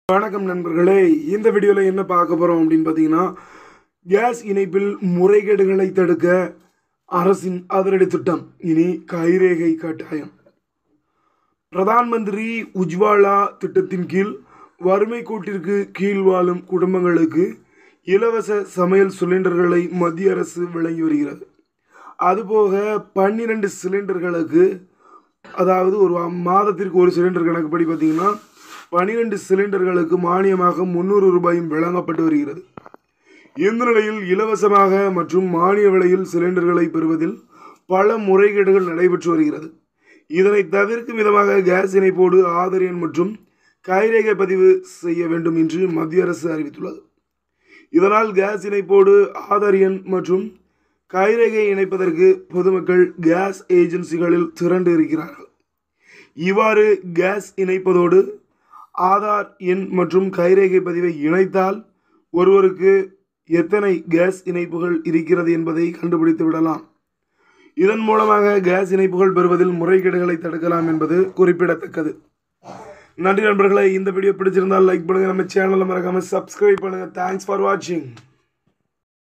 வணக்கம் நண்பர்களே இந்த வீடியோவில் என்ன பார்க்க போகிறோம் அப்படின்னு பார்த்தீங்கன்னா கேஸ் இணைப்பில் முறைகேடுகளை தடுக்க அரசின் அதிரடி திட்டம் இனி கைரேகை கட்டாயம் பிரதான் மந்திரி உஜ்வாலா திட்டத்தின் கீழ் வறுமை கோட்டிற்கு கீழ் வாழும் குடும்பங்களுக்கு இலவச சமையல் சிலிண்டர்களை மத்திய அரசு வழங்கி வருகிறது அதுபோக பன்னிரண்டு சிலிண்டர்களுக்கு அதாவது ஒரு மாதத்திற்கு ஒரு சிலிண்டர் கணக்குப்படி பார்த்தீங்கன்னா பனிரெண்டு சிலிண்டர்களுக்கு மானியமாக முந்நூறு ரூபாயும் வழங்கப்பட்டு வருகிறது இந்த நிலையில் இலவசமாக மற்றும் மானிய விலையில் சிலிண்டர்களை பெறுவதில் பல முறைகேடுகள் நடைபெற்று வருகிறது இதனை தவிர்க்கும் விதமாக கேஸ் இணைப்போடு ஆதார் எண் மற்றும் கைரேகை பதிவு செய்ய வேண்டும் என்று மத்திய அரசு அறிவித்துள்ளது இதனால் கேஸ் இணைப்போடு ஆதார் எண் மற்றும் கைரேகை இணைப்பதற்கு பொதுமக்கள் கேஸ் ஏஜென்சிகளில் திரண்டு இருக்கிறார்கள் இவ்வாறு கேஸ் இணைப்பதோடு ஆதார் எண் மற்றும் கைரேகை பதிவை இணைத்தால் ஒருவருக்கு எத்தனை கேஸ் இணைப்புகள் இருக்கிறது என்பதை கண்டுபிடித்து விடலாம் இதன் மூலமாக கேஸ் இணைப்புகள் பெறுவதில் முறைகேடுகளை தடுக்கலாம் என்பது குறிப்பிடத்தக்கது நன்றி நண்பர்களே இந்த வீடியோ பிடிச்சிருந்தால் லைக் பண்ணுங்க நம்ம சேனலை மறக்காம சப்ஸ்கிரைப் பண்ணுங்க தேங்க்ஸ் ஃபார் வாட்சிங்